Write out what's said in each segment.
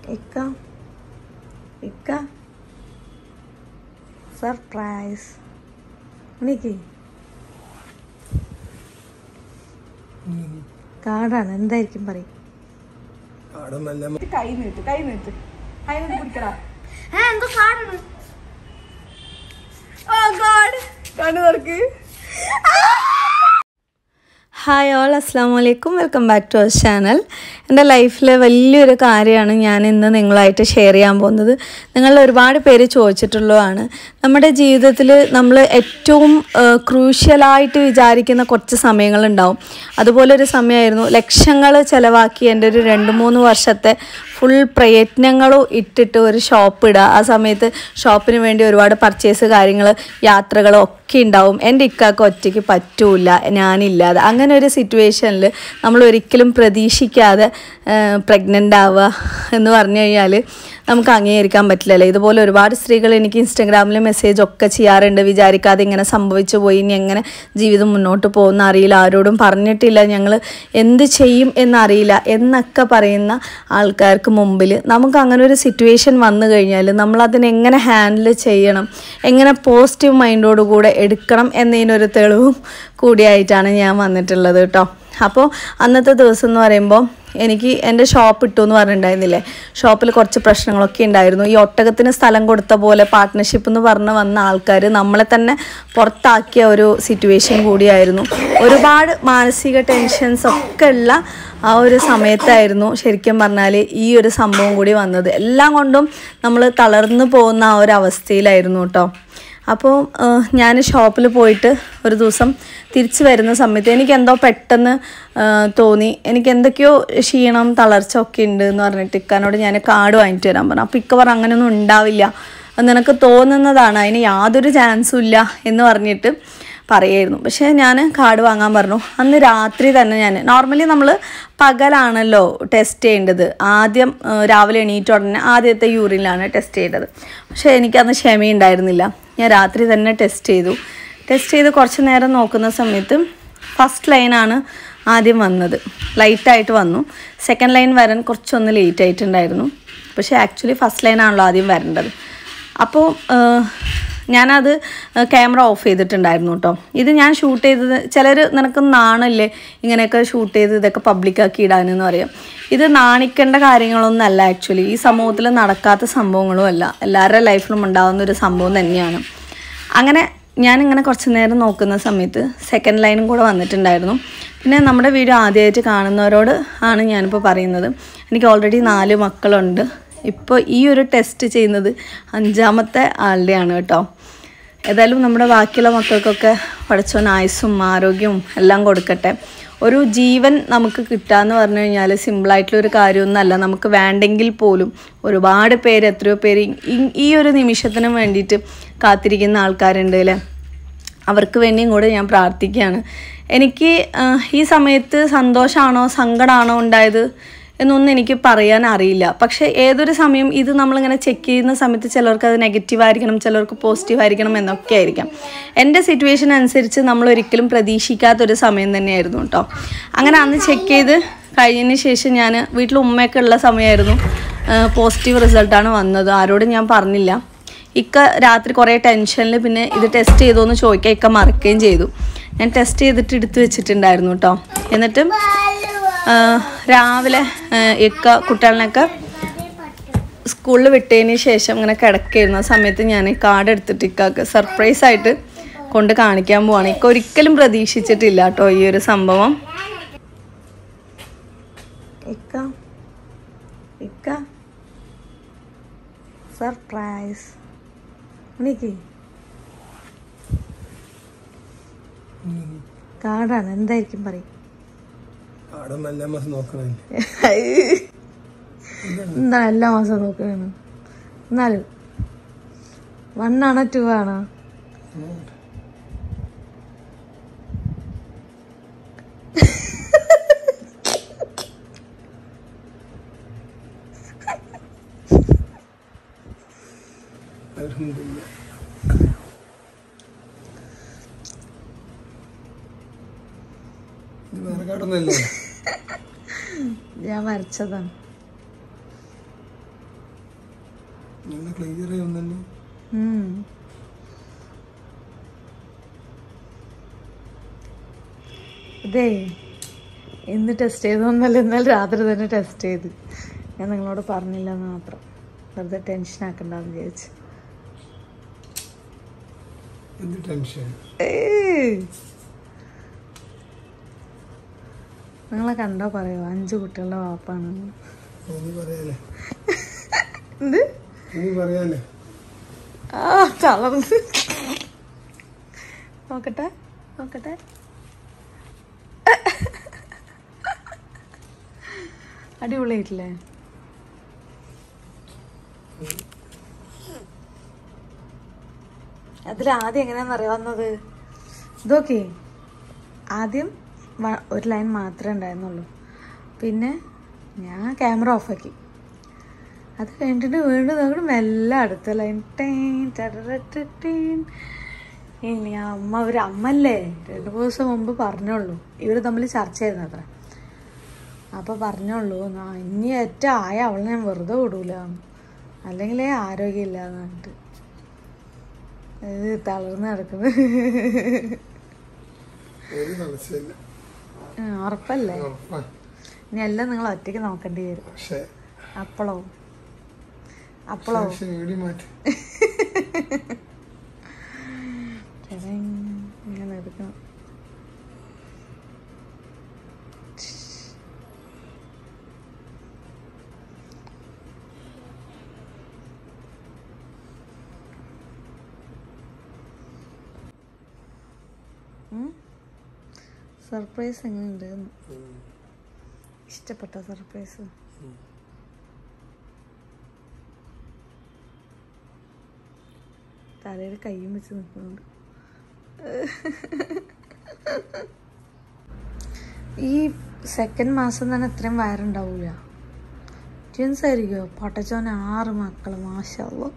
ഇക്ക ഇക്ക സർപ്രൈസ് എനിക്ക് കാടാണ് എന്തായിരിക്കും പറയും അവിടെ നല്ല കൈ നീട്ട് കൈ നീട്ട് കൈ നീട്ട് പിടിക്കടാ എന്തോ കാണുന്നു ഓ ഗോഡ് കണ്ണു തുറക്ക് ഹായ് ഓൾ അസ്സാം വലൈക്കും welcome back to our channel എൻ്റെ ലൈഫിലെ വലിയൊരു കാര്യമാണ് ഞാൻ ഇന്ന് നിങ്ങളായിട്ട് ഷെയർ ചെയ്യാൻ പോകുന്നത് നിങ്ങൾ ഒരുപാട് പേര് ചോദിച്ചിട്ടുള്ളതാണ് നമ്മുടെ ജീവിതത്തിൽ നമ്മൾ ഏറ്റവും ക്രൂഷ്യലായിട്ട് വിചാരിക്കുന്ന കുറച്ച് സമയങ്ങളുണ്ടാവും അതുപോലെ ഒരു സമയമായിരുന്നു ലക്ഷങ്ങൾ ചിലവാക്കി എൻ്റെ ഒരു രണ്ട് മൂന്ന് വർഷത്തെ ഫുൾ പ്രയത്നങ്ങളും ഇട്ടിട്ട് ഒരു ഷോപ്പ് ഇടുക ആ സമയത്ത് ഷോപ്പിന് വേണ്ടി ഒരുപാട് പർച്ചേസ് കാര്യങ്ങൾ യാത്രകളും ഒക്കെ ഉണ്ടാവും എൻ്റെ ഇക്കാക്ക് ഒറ്റയ്ക്ക് പറ്റൂല ഞാനില്ലാതെ അങ്ങനെ ഒരു സിറ്റുവേഷനിൽ നമ്മൾ ഒരിക്കലും പ്രതീക്ഷിക്കാതെ പ്രഗ്നൻ്റ് ആവുക എന്ന് പറഞ്ഞു കഴിഞ്ഞാൽ നമുക്ക് അംഗീകരിക്കാൻ പറ്റില്ലല്ലോ ഇതുപോലെ ഒരുപാട് സ്ത്രീകൾ എനിക്ക് ഇൻസ്റ്റഗ്രാമിൽ മെസ്സേജ് ഒക്കെ ചെയ്യാറുണ്ട് വിചാരിക്കാതെ ഇങ്ങനെ സംഭവിച്ചു പോയി ഇനി എങ്ങനെ ജീവിതം മുന്നോട്ട് പോകുന്ന അറിയില്ല ആരോടും പറഞ്ഞിട്ടില്ല ഞങ്ങൾ എന്ത് ചെയ്യും എന്നറിയില്ല എന്നൊക്കെ പറയുന്ന ആൾക്കാർക്ക് മുമ്പിൽ നമുക്ക് അങ്ങനെ ഒരു സിറ്റുവേഷൻ വന്നു കഴിഞ്ഞാൽ നമ്മൾ അതിനെ എങ്ങനെ ഹാൻഡിൽ ചെയ്യണം എങ്ങനെ പോസിറ്റീവ് മൈൻഡോട് കൂടെ എടുക്കണം എന്നതിനൊരു തെളിവും കൂടിയായിട്ടാണ് ഞാൻ വന്നിട്ടുള്ളത് കേട്ടോ അപ്പോൾ അന്നത്തെ ദിവസം എന്ന് പറയുമ്പോൾ എനിക്ക് എൻ്റെ ഷോപ്പ് ഇട്ടു എന്ന് പറഞ്ഞിട്ടുണ്ടായിരുന്നില്ലേ ഷോപ്പിൽ കുറച്ച് പ്രശ്നങ്ങളൊക്കെ ഉണ്ടായിരുന്നു ഈ ഒട്ടകത്തിന് സ്ഥലം കൊടുത്ത പോലെ പാർട്ട്ണർഷിപ്പ് എന്ന് പറഞ്ഞ് വന്ന ആൾക്കാർ നമ്മളെ തന്നെ പുറത്താക്കിയ ഒരു സിറ്റുവേഷൻ കൂടിയായിരുന്നു ഒരുപാട് മാനസിക ടെൻഷൻസ് ഒക്കെ ഉള്ള ആ ഒരു സമയത്തായിരുന്നു ശരിക്കും പറഞ്ഞാൽ ഈ ഒരു സംഭവം കൂടി വന്നത് എല്ലാം കൊണ്ടും നമ്മൾ തളർന്നു പോകുന്ന ആ ഒരു അവസ്ഥയിലായിരുന്നു കേട്ടോ അപ്പോൾ ഞാൻ ഷോപ്പിൽ പോയിട്ട് ഒരു ദിവസം തിരിച്ചു വരുന്ന സമയത്ത് എനിക്ക് എന്തോ പെട്ടെന്ന് ആ, തോന്നി എനിക്ക് എന്തൊക്കെയോ ക്ഷീണം തളർച്ച ഒക്കെ ഉണ്ട് എന്ന് പറഞ്ഞിട്ട് ഇക്കാനോട് ഞാൻ കാർഡ് വാങ്ങിയിട്ട് വരാൻ പറഞ്ഞു അപ്പോൾ ഇക്ക പറഞ്ഞു അങ്ങനെയൊന്നും ഉണ്ടാവില്ല അത് നിനക്ക് തോന്നുന്നതാണ് അതിന് യാതൊരു ചാൻസും ഇല്ല എന്ന് പറഞ്ഞിട്ട് പറയായിരുന്നു പക്ഷേ ഞാൻ കാർഡ് വാങ്ങാൻ പറഞ്ഞു അന്ന് രാത്രി തന്നെ ഞാൻ നോർമലി നമ്മൾ പകലാണല്ലോ ടെസ്റ്റ് ചെയ്യേണ്ടത് ആദ്യം ആ, രാവിലെ എണീറ്റ ഉടനെ ആദ്യത്തെ യൂറിനിലാണ് ടെസ്റ്റ് ചെയ്തത് പക്ഷേ എനിക്കന്ന് ക്ഷമയുണ്ടായിരുന്നില്ല ഞാൻ രാത്രി തന്നെ ടെസ്റ്റ് ചെയ്തു ടെസ്റ്റ് ചെയ്ത് കുറച്ച് നേരം നോക്കുന്ന സമയത്ത് ഫസ്റ്റ് ലൈനാണ് ആദ്യം വന്നത് ലൈറ്റായിട്ട് വന്നു സെക്കൻഡ് ലൈൻ വരാൻ കുറച്ചൊന്ന് ലേറ്റ് ആയിട്ടുണ്ടായിരുന്നു പക്ഷേ ആക്ച്വലി ഫസ്റ്റ് ലൈനാണല്ലോ ആദ്യം വരേണ്ടത് അപ്പോൾ ഞാനത് ക്യാമറ ഓഫ് ചെയ്തിട്ടുണ്ടായിരുന്നു കേട്ടോ ഇത് ഞാൻ ഷൂട്ട് ചെയ്തത് ചിലർ നിനക്ക് നാണല്ലേ ഇങ്ങനെയൊക്കെ ഷൂട്ട് ചെയ്ത് ഇതൊക്കെ പബ്ലിക്കാക്കി ഇടാനെന്ന് പറയും ഇത് നാണിക്കേണ്ട കാര്യങ്ങളൊന്നും അല്ല ആക്ച്വലി ഈ സമൂഹത്തിൽ നടക്കാത്ത സംഭവങ്ങളും അല്ല എല്ലാവരുടെ ലൈഫിലും ഉണ്ടാകുന്ന ഒരു സംഭവം തന്നെയാണ് അങ്ങനെ ഞാനിങ്ങനെ കുറച്ച് നേരം നോക്കുന്ന സമയത്ത് സെക്കൻഡ് ലൈനും കൂടെ വന്നിട്ടുണ്ടായിരുന്നു പിന്നെ നമ്മുടെ വീഡിയോ ആദ്യമായിട്ട് കാണുന്നവരോട് ആണ് ഞാനിപ്പോൾ പറയുന്നത് എനിക്ക് ഓൾറെഡി നാല് മക്കളുണ്ട് ഇപ്പോൾ ഈ ഒരു ടെസ്റ്റ് ചെയ്യുന്നത് അഞ്ചാമത്തെ ആളുടെയാണ് കേട്ടോ ഏതായാലും നമ്മുടെ ബാക്കിയുള്ള മക്കൾക്കൊക്കെ പഠിച്ചോൻ ആയുസ്സും ആരോഗ്യവും എല്ലാം കൊടുക്കട്ടെ ഒരു ജീവൻ നമുക്ക് കിട്ടുകയെന്ന് പറഞ്ഞു കഴിഞ്ഞാൽ സിമ്പിളായിട്ടുള്ള ഒരു കാര്യമൊന്നുമല്ല നമുക്ക് വേണ്ടെങ്കിൽ പോലും ഒരുപാട് പേര് എത്രയോ പേര് ഈ- ഈ ഒരു നിമിഷത്തിന് വേണ്ടിയിട്ട് കാത്തിരിക്കുന്ന ആൾക്കാരുണ്ട് അല്ലേ അവർക്ക് വേണ്ടിയും കൂടെ ഞാൻ പ്രാർത്ഥിക്കുകയാണ് എനിക്ക് ആ, ഈ സമയത്ത് സന്തോഷമാണോ സങ്കടമാണോ ഉണ്ടായത് എന്നൊന്നും എനിക്ക് പറയാൻ അറിയില്ല പക്ഷേ ഏതൊരു സമയം ഇത് നമ്മളിങ്ങനെ ചെക്ക് ചെയ്യുന്ന സമയത്ത് ചിലർക്ക് അത് നെഗറ്റീവ് ആയിരിക്കണം ചിലർക്ക് പോസിറ്റീവ് ആയിരിക്കണം എന്നൊക്കെ ആയിരിക്കാം എൻ്റെ സിറ്റുവേഷൻ അനുസരിച്ച് നമ്മൾ ഒരിക്കലും പ്രതീക്ഷിക്കാത്തൊരു സമയം തന്നെയായിരുന്നു കേട്ടോ അങ്ങനെ അന്ന് ചെക്ക് ചെയ്ത് കഴിഞ്ഞതിന് ശേഷം ഞാൻ വീട്ടിൽ ഉമ്മയൊക്കെ ഉള്ള സമയമായിരുന്നു പോസിറ്റീവ് റിസൾട്ടാണ് വന്നത് ആരോടും ഞാൻ പറഞ്ഞില്ല ഇക്ക രാത്രി കുറേ ടെൻഷനിൽ പിന്നെ ഇത് ടെസ്റ്റ് ചെയ്തോ എന്ന് ചോദിക്കാൻ ഇക്ക മറക്കുകയും ചെയ്തു ഞാൻ ടെസ്റ്റ് ചെയ്തിട്ട് എടുത്തു വെച്ചിട്ടുണ്ടായിരുന്നു കേട്ടോ എന്നിട്ടും ആ, രാവിലെ ആ, ഇക്ക കുട്ടികളിനൊക്കെ സ്കൂളിൽ വിട്ടതിന് ശേഷം ഇങ്ങനെ കിടക്കായിരുന്നു ആ സമയത്ത് ഞാൻ ഈ കാർഡ് എടുത്തിട്ട് ഇക്കാക്ക് സർപ്രൈസ് ആയിട്ട് കൊണ്ട് കാണിക്കാൻ പോവാണ് ഇക്ക ഒരിക്കലും പ്രതീക്ഷിച്ചിട്ടില്ല കേട്ടോ ഈ ഒരു സംഭവം ഇക്ക ഇക്ക സർപ്രൈസ് എനിക്ക് കാടാണ് എന്തായിരിക്കും പറയും അവിടെ നല്ല മാസം നോക്കണേ എന്താ എല്ലാ മാസം നോക്കുകയാണ് എന്നാലും വൺ ആണോ ടു ആണോ അൽഹംദുലില്ലാ. ഇത് വേറെ കാടൊന്നല്ലേ ഞാൻ വരച്ചതാണ് നല്ല ക്ലിയർ ആയി ഒന്നെ ഉം. ഇതേ ഇന്ന് ടെസ്റ്റ് ചെയ്തൊന്നല്ല ഇന്നലെ രാത്രി തന്നെ ടെസ്റ്റ് ചെയ്ത് ഞാൻ നിങ്ങളോട് പറഞ്ഞില്ല എന്ന് മാത്രം വെറുതെ ടെൻഷൻ ആക്കണ്ടെന്ന് വിചാരിച്ചു എന്ത് ടെൻഷൻ ഏയ്. നിങ്ങളെ കണ്ടോ പറയോ അഞ്ച് കുട്ടികളുടെ വാപ്പാണ് ഇനി പറയാലേ എന്ത് ഇനി പറയാലേ ആ തളർന്ന് നോക്കട്ടെ നോക്കട്ടെ അടിപൊളിയായിട്ടില്ലേ അതിൽ ആദ്യം എങ്ങനെയാന്ന് അറിയാവുന്നത് ഇതൊക്കെ ആദ്യം വ- ഒരു ലൈൻ മാത്രമേ ഉണ്ടായിരുന്നുള്ളൂ പിന്നെ ഞാൻ ക്യാമറ ഓഫാക്കി അത് കഴിഞ്ഞിട്ട് വീണ്ടും നോക്കണം മെല്ലെ അടുത്ത ലൈൻ ടേൻ ടടടടടീൻ. ഇനി അമ്മ ഒരു അമ്മല്ലേ രണ്ടു മൂന്ന് ദിവസം മുമ്പ് പറഞ്ഞോളൂ ഇവർ തമ്മിൽ ചർച്ച ചെയ്യുന്നത് അത്ര അപ്പോൾ പറഞ്ഞോളൂ "നാ ഇനി ഏറ്റവും ആയ അവളെ ഞാൻ വെറുതെ വിടൂല അല്ലെങ്കിലേ ആരോഗ്യമില്ല എന്ന് പറഞ്ഞിട്ട് ഇത് തളർന്ന് കിടക്കുന്നത് ഒരു തടസ്സമില്ല ഉം, ഉറപ്പല്ലേ ഉറപ്പാ. ഇനി എല്ലാം നിങ്ങൾ ഒറ്റയ്ക്ക് നോക്കേണ്ടി വരും പക്ഷേ അപ്പളോ അപ്പളോ പക്ഷേ വീടി മാറ്റി ടെടങ്. ഇങ്ങനെ എടുക്കണം സർപ്രൈസ് എങ്ങനെയുണ്ട് ഇഷ്ടപ്പെട്ട സർപ്രൈസ് തലയിൽ കയ്യും വെച്ച് നിൽക്കുന്നുണ്ട് ഈ സെക്കൻഡ് മാസം തന്നെ ഇത്രയും വയറുണ്ടാവൂല ട്വിൻസ് ആയിരിക്കുമോ പൊട്ടച്ചോൻ ആറ് മക്കൾ മാഷല്ലോ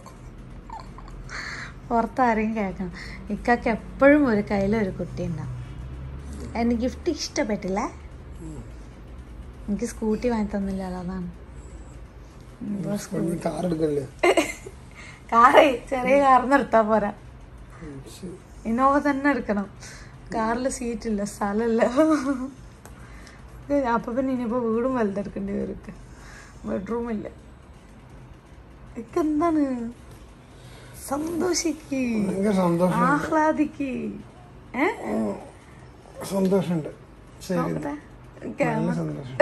പുറത്താരെയും കേൾക്കണം ഇക്കാക്ക് എപ്പോഴും ഒരു കയ്യിലൊരു കുട്ടി ഉണ്ടാവും എന്നെ ഗിഫ്റ്റ് ഇഷ്ടപ്പെട്ടില്ല എനിക്ക് സ്കൂട്ടി വാങ്ങി തന്നില്ലല്ലോ അതാണ് ഇപ്പൊ സ്കൂ- കാർ എടുക്കല്ലേ കാറേ ചെറിയ കാർ നിർത്താൻ പോരാ ഉം, ശരി. ഇന്നോവ തന്നെ എടുക്കണം കാറിൽ സീറ്റില്ല സ്ഥലമില്ല അപ്പൊ പിന്നെ ഇനിയിപ്പോ വീടും വലുതെടുക്കേണ്ടി വരും ബെഡ്റൂം ഇല്ല ഇക്ക് എന്താണ് സന്തോഷിക്ക് ഭയങ്കര സന്തോഷം ആഹ്ലാദിക്ക് ഏ സന്തോഷമുണ്ട് ശരി നോക്കട്ടെ നല്ല ക്യാമറ സന്തോഷം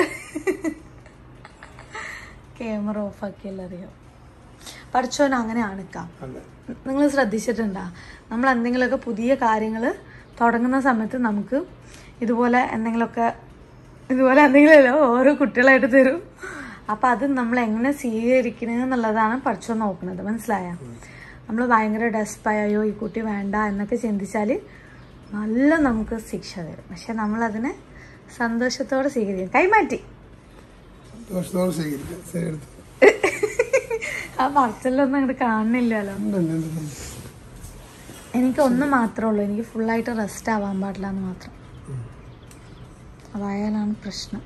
ക്യാമറ ഓഫാക്കിയല്ല അറിയാം പഠിച്ചോൻ അങ്ങനെ ആണിക്കാം അതെ നിങ്ങൾ ശ്രദ്ധിച്ചിട്ടുണ്ടോ നമ്മൾ എന്തെങ്കിലുമൊക്കെ പുതിയ കാര്യങ്ങൾ തുടങ്ങുന്ന സമയത്ത് നമുക്ക് ഇതുപോലെ എന്തെങ്കിലുമൊക്കെ ഇതുപോലെ എന്തെങ്കിലുമല്ലോ ഓരോ കുട്ടികളായിട്ട് തരും അപ്പം അത് നമ്മൾ എങ്ങനെ സ്വീകരിക്കണത് എന്നുള്ളതാണ് പഠിച്ചോ നോക്കുന്നത് മനസ്സിലായ നമ്മൾ ഭയങ്കര ഡെസ്പായോ ഈ കുട്ടി വേണ്ട എന്നൊക്കെ ചിന്തിച്ചാൽ നല്ല നമുക്ക് ശിക്ഷ തരും പക്ഷെ നമ്മളതിനെ സന്തോഷത്തോടെ സ്വീകരിക്കും കൈമാറ്റി സന്തോഷത്തോടെ സ്വീകരിക്കാം ശരി എടുത്തു ആ പറച്ചിലൊന്നും അങ്ങോട്ട് കാണുന്നില്ലല്ലോ ഉണ്ട്, ഉണ്ട്, ഉണ്ട്, ഉണ്ട്. എനിക്ക് ഒന്ന് മാത്രമേ ഉള്ളൂ എനിക്ക് ഫുള്ളായിട്ട് റെസ്റ്റ് ആവാൻ പാടില്ല എന്ന് മാത്രം അതായാലാണ് പ്രശ്നം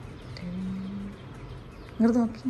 ഇങ്ങോട്ട് നോക്കി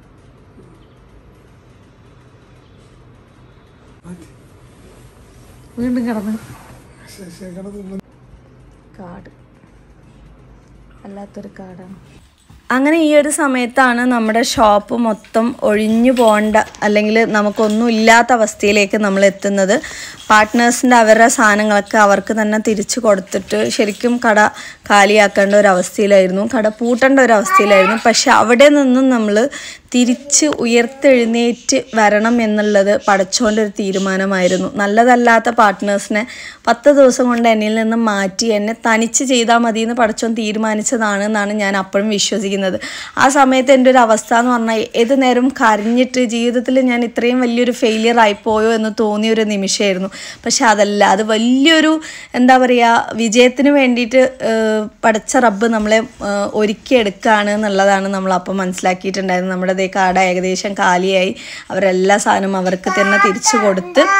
മാറ്റി. വീണ്ടും കിടന്ന് ശരി, ശരി, കിടന്നു. കാട് വല്ലാത്തൊരു കാടാണ് അങ്ങനെ ഈ ഒരു സമയത്താണ് നമ്മുടെ ഷോപ്പ് മൊത്തം ഒഴിഞ്ഞു പോകേണ്ട അല്ലെങ്കിൽ നമുക്കൊന്നും ഇല്ലാത്ത അവസ്ഥയിലേക്ക് നമ്മൾ എത്തുന്നത് പാർട്ട്നേഴ്സിൻ്റെ അവരുടെ സാധനങ്ങളൊക്കെ അവർക്ക് തന്നെ തിരിച്ചു കൊടുത്തിട്ട് ശരിക്കും കട കാലിയാക്കേണ്ട ഒരു അവസ്ഥയിലായിരുന്നു കട പൂട്ടേണ്ട ഒരു അവസ്ഥയിലായിരുന്നു പക്ഷെ അവിടെ നിന്നും നമ്മൾ തിരിച്ച് ഉയർത്തെഴുന്നേറ്റ് വരണം എന്നുള്ളത് പടച്ചോൻ്റെ ഒരു തീരുമാനമായിരുന്നു നല്ലതല്ലാത്ത പാർട്ട്നേഴ്സിനെ പത്ത് ദിവസം കൊണ്ട് എന്നിൽ നിന്ന് മാറ്റി എന്നെ തനിച്ച് ചെയ്താൽ മതി എന്ന് പടച്ചോൻ തീരുമാനിച്ചതാണ് എന്നാണ് ഞാൻ അപ്പോഴും വിശ്വസിക്കുന്നത് ആ സമയത്ത് എൻ്റെ ഒരു അവസ്ഥ എന്ന് പറഞ്ഞാൽ ഏത് നേരം കരഞ്ഞിട്ട് ജീവിതത്തിൽ ഞാൻ ഇത്രയും വലിയൊരു ഫെയിലിയർ ആയിപ്പോയോ എന്ന് തോന്നിയ ഒരു നിമിഷമായിരുന്നു പക്ഷെ അതല്ല അത് വലിയൊരു എന്താ പറയുക വിജയത്തിന് വേണ്ടിയിട്ട് ഏഹ്, പടച്ച റബ്ബ് നമ്മളെ ഏഹ്, ഒരുക്കിയെടുക്കുകയാണ് എന്നുള്ളതാണ് നമ്മൾ അപ്പം മനസ്സിലാക്കിയിട്ടുണ്ടായിരുന്നത് നമ്മുടെ ദേ കട ഏകദേശം കാലിയായി അവരെല്ലാ സാധനവും അവർക്ക് തന്നെ തിരിച്ചു കൊടുത്ത്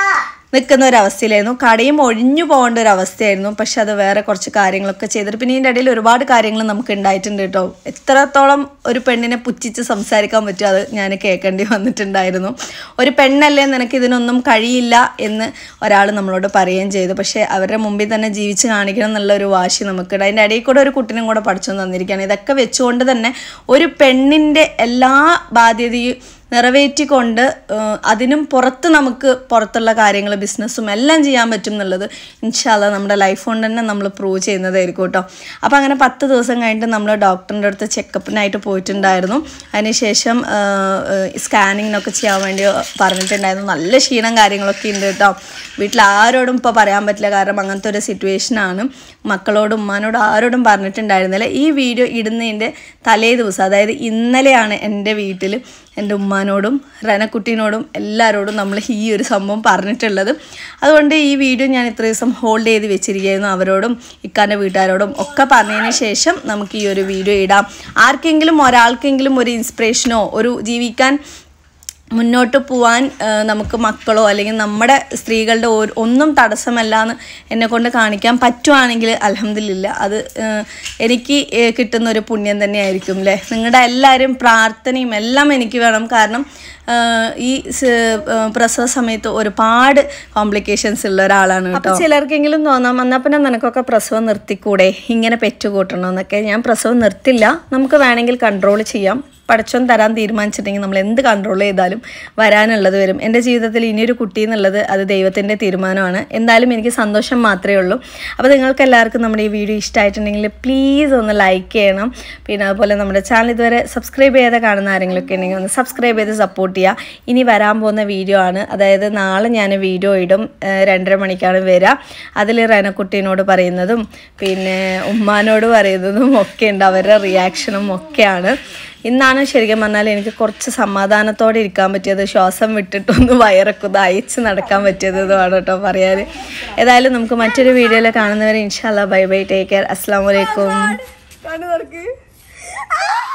നിൽക്കുന്ന ഒരു അവസ്ഥയിലായിരുന്നു കടയും ഒഴിഞ്ഞു പോകേണ്ട ഒരു അവസ്ഥയായിരുന്നു പക്ഷെ അത് വേറെ കുറച്ച് കാര്യങ്ങളൊക്കെ ചെയ്തിട്ട് പിന്നെ ഇതിൻ്റെ ഇടയിൽ ഒരുപാട് കാര്യങ്ങൾ നമുക്ക് ഉണ്ടായിട്ടുണ്ട് കേട്ടോ എത്രത്തോളം ഒരു പെണ്ണിനെ പുച്ഛിച്ച് സംസാരിക്കാൻ പറ്റും അത് ഞാൻ കേൾക്കേണ്ടി വന്നിട്ടുണ്ടായിരുന്നു ഒരു പെണ്ണല്ലേ നിനക്ക് ഇതിനൊന്നും കഴിയില്ല എന്ന് ഒരാൾ നമ്മളോട് പറയുകയും ചെയ്തു പക്ഷേ അവരുടെ മുമ്പിൽ തന്നെ ജീവിച്ച് കാണിക്കണം എന്നുള്ള ഒരു വാശി നമുക്കുണ്ട് അതിൻ്റെ ഇടയിൽ കൂടെ ഒരു കുട്ടിനും കൂടെ പഠിച്ചു തന്നിരിക്കുകയാണ് ഇതൊക്കെ വെച്ചുകൊണ്ട് തന്നെ ഒരു പെണ്ണിൻ്റെ എല്ലാ ബാധ്യതയും നിറവേറ്റിക്കൊണ്ട് ഏഹ്, അതിനും പുറത്ത് നമുക്ക് പുറത്തുള്ള കാര്യങ്ങൾ ബിസിനസ്സും എല്ലാം ചെയ്യാൻ പറ്റും എന്നുള്ളത് ഇൻഷാല്ല നമ്മുടെ ലൈഫ് കൊണ്ട് തന്നെ നമ്മൾ പ്രൂവ് ചെയ്യുന്നതായിരിക്കും കേട്ടോ അപ്പോൾ അങ്ങനെ പത്ത് ദിവസം കഴിഞ്ഞിട്ട് നമ്മൾ ഡോക്ടറിൻ്റെ അടുത്ത് ചെക്കപ്പിനായിട്ട് പോയിട്ടുണ്ടായിരുന്നു അതിനുശേഷം സ്കാനിങ്ങിനൊക്കെ ചെയ്യാൻ വേണ്ടി പറഞ്ഞിട്ടുണ്ടായിരുന്നു നല്ല ക്ഷീണം കാര്യങ്ങളൊക്കെ ഉണ്ട് കേട്ടോ വീട്ടിൽ ആരോടും ഇപ്പോൾ പറയാൻ പറ്റില്ല കാരണം അങ്ങനത്തെ ഒരു സിറ്റുവേഷനാണ് മക്കളോടും ഉമ്മാനോടും ആരോടും പറഞ്ഞിട്ടുണ്ടായിരുന്നില്ല ഈ വീഡിയോ ഇടുന്നതിൻ്റെ തലേ ദിവസം അതായത് ഇന്നലെയാണ് എൻ്റെ വീട്ടിൽ എൻ്റെ ഉമ്മാനോടും റനക്കുട്ടീനോടും എല്ലാവരോടും നമ്മൾ ഈ ഒരു സംഭവം പറഞ്ഞിട്ടുള്ളത് അതുകൊണ്ട് ഈ വീഡിയോ ഞാൻ ഇത്ര ദിവസം ഹോൾഡ് ചെയ്ത് വെച്ചിരിക്കുകയായിരുന്നു അവരോടും ഇക്കാൻ്റെ വീട്ടുകാരോടും ഒക്കെ പറഞ്ഞതിന് ശേഷം നമുക്ക് ഈ ഒരു വീഡിയോ ഇടാം ആർക്കെങ്കിലും ഒരാൾക്കെങ്കിലും ഒരു ഇൻസ്പിറേഷനോ ഒരു ജീവിക്കാൻ മുന്നോട്ട് പോവാൻ ആ, നമുക്ക് മക്കളോ അല്ലെങ്കിൽ നമ്മുടെ സ്ത്രീകളുടെ ഒരു- ഒന്നും തടസ്സമല്ല എന്ന് എന്നെ കൊണ്ട് കാണിക്കാൻ പറ്റുവാണെങ്കിൽ അലഹമില്ല അത് ആ, എനിക്ക് ഏ, കിട്ടുന്ന ഒരു പുണ്യം തന്നെയായിരിക്കും അല്ലേ നിങ്ങളുടെ എല്ലാവരും പ്രാർത്ഥനയും എല്ലാം എനിക്ക് വേണം കാരണം ആ, ഈ സ്- ആ, പ്രസവ സമയത്ത് ഒരുപാട് കോംപ്ലിക്കേഷൻസ് ഉള്ള ഒരാളാണ് കേട്ടോ ചിലർക്കെങ്കിലും തോന്നാം എന്നാൽ പിന്നെ നിനക്കൊക്കെ പ്രസവം നിർത്തിക്കൂടെ ഇങ്ങനെ പെറ്റുകൂട്ടണമെന്നൊക്കെ ഞാൻ പ്രസവം നിർത്തില്ല നമുക്ക് വേണമെങ്കിൽ കൺട്രോൾ ചെയ്യാം പഠിച്ചോൻ തരാൻ തീരുമാനിച്ചിട്ടുണ്ടെങ്കിൽ നമ്മൾ എന്ത് കൺട്രോൾ ചെയ്താലും വരാനുള്ളത് വരും എൻ്റെ ജീവിതത്തിൽ ഇനിയൊരു കുട്ടി എന്നുള്ളത് അത് ദൈവത്തിൻ്റെ തീരുമാനമാണ് എന്തായാലും എനിക്ക് സന്തോഷം മാത്രമേ ഉള്ളൂ അപ്പോൾ നിങ്ങൾക്ക് എല്ലാവർക്കും നമ്മുടെ ഈ വീഡിയോ ഇഷ്ടമായിട്ടുണ്ടെങ്കിൽ പ്ലീസ് ഒന്ന് ലൈക്ക് ചെയ്യണം പിന്നെ അതുപോലെ നമ്മുടെ ചാനൽ ഇതുവരെ സബ്സ്ക്രൈബ് ചെയ്യാതെ കാണുന്ന ആരെങ്കിലുമൊക്കെ ഉണ്ടെങ്കിൽ ഒന്ന് സബ്സ്ക്രൈബ് ചെയ്ത് സപ്പോർട്ട് ചെയ്യുക ഇനി വരാൻ പോകുന്ന വീഡിയോ ആണ് അതായത് നാളെ ഞാൻ വീഡിയോ ഇടും ഏഹ് രണ്ടര മണിക്കാണ് വരിക അതിൽ റനക്കുട്ടീനോട് പറയുന്നതും പിന്നെ ഉമ്മാനോട് പറയുന്നതും ഒക്കെ ഉണ്ട് അവരുടെ റിയാക്ഷനും ഒക്കെയാണ് ഇന്നാണ് ശരിക്കും പറഞ്ഞാൽ എനിക്ക് കുറച്ച് സമാധാനത്തോടെ ഇരിക്കാൻ പറ്റിയത് ശ്വാസം വിട്ടിട്ടൊന്ന് വയറൊക്കെ ഒന്ന് അയച്ച് നടക്കാൻ പറ്റിയതുമാണ് കേട്ടോ പറയാൻ ഏതായാലും നമുക്ക് മറ്റൊരു വീഡിയോയിൽ കാണുന്നവരെ ഇൻഷാല്ല ബൈ ബൈ ടേക്ക് കെയർ അസ്സാം വലൈക്കും കണ്ണു തുറക്ക്